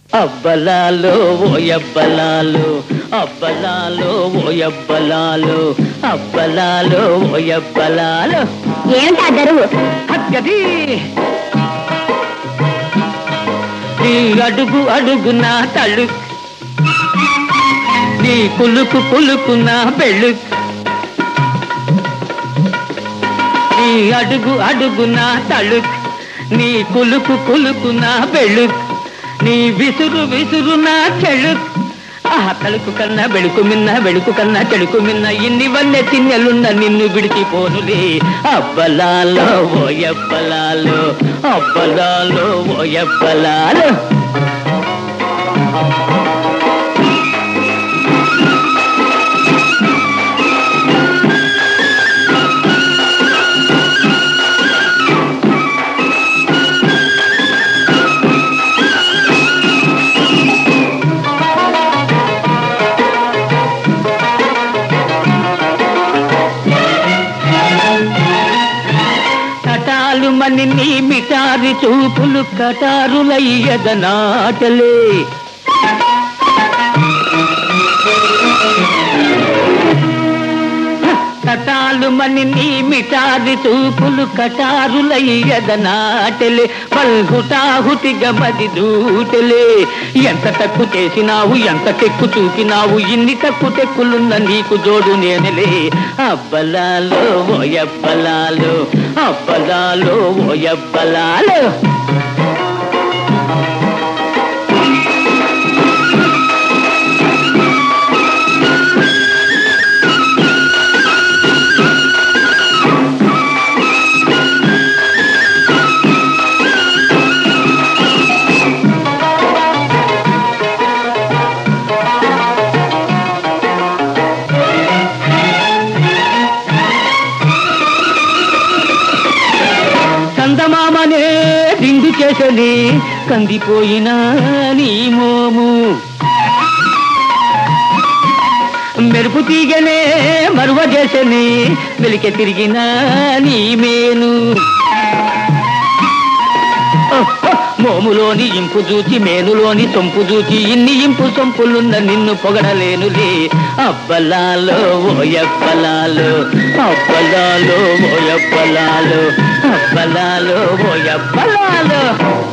అబ్బలాలో ఓయబ్బలాలు అబ్బలాలో ఓయబ్బలాలు అబ్బలాలో ఓయబ్బలాలు ఏమిటి ఆ దరువు హత్యది నీ అడుగు అడుగున తళ్ళు నీ కులుకు కులుకున బెళ్ళు నీ అడుగు అడుగున తళ్ళు నీ కులుకు కులుకున బెళ్ళు నీ విసురు విసురు నా చెడు ఆహ తలుకు కన్నా వెడుకు మిన్న వెడుకు కన్నా చెడుకు మిన్న ఇన్ని వల్లే తిన్నెలున్న నిన్ను విడిచిపోనులే అబ్బలాలో ఓయబ్బలాలో అబ్బలాలో ఓయబ్బలాలో కటాలు మని నీ మిటారి చూపులు కటారులయ్యద నాటలే కటాలు మని నీ మిటారి చూపులు కటారులయ్యద నాటలే పల్హుటాహుటిగా మది దూటలే ఎంత తక్కు చేసినావు ఎంత తెక్కు చూపినావు ఇన్ని తక్కు తెక్కులున్న నీకు జోడు నేనలే అబ్బలాలో ఓయబ్బలాలు అబ్బలాలో ఓయబ్బలాలు చందమామనే దిండు చేసని కందిపోయిన నీ మోము మెరుపు తీగనే మరువ చేసని వెలికి తిరిగిన నీ మేను ఓహో, మోములోని ఇంపు చూచి మేనులోని సొంపు చూచి ఇన్ని ఇంపు సొంపులున్న నిన్ను పొగడలేనులే అబ్బలాలో ఓయబ్బలాలు అబ్బలాలో ఓయబ్బలాలు అబ్బలాలో ఓయబ్బలాలు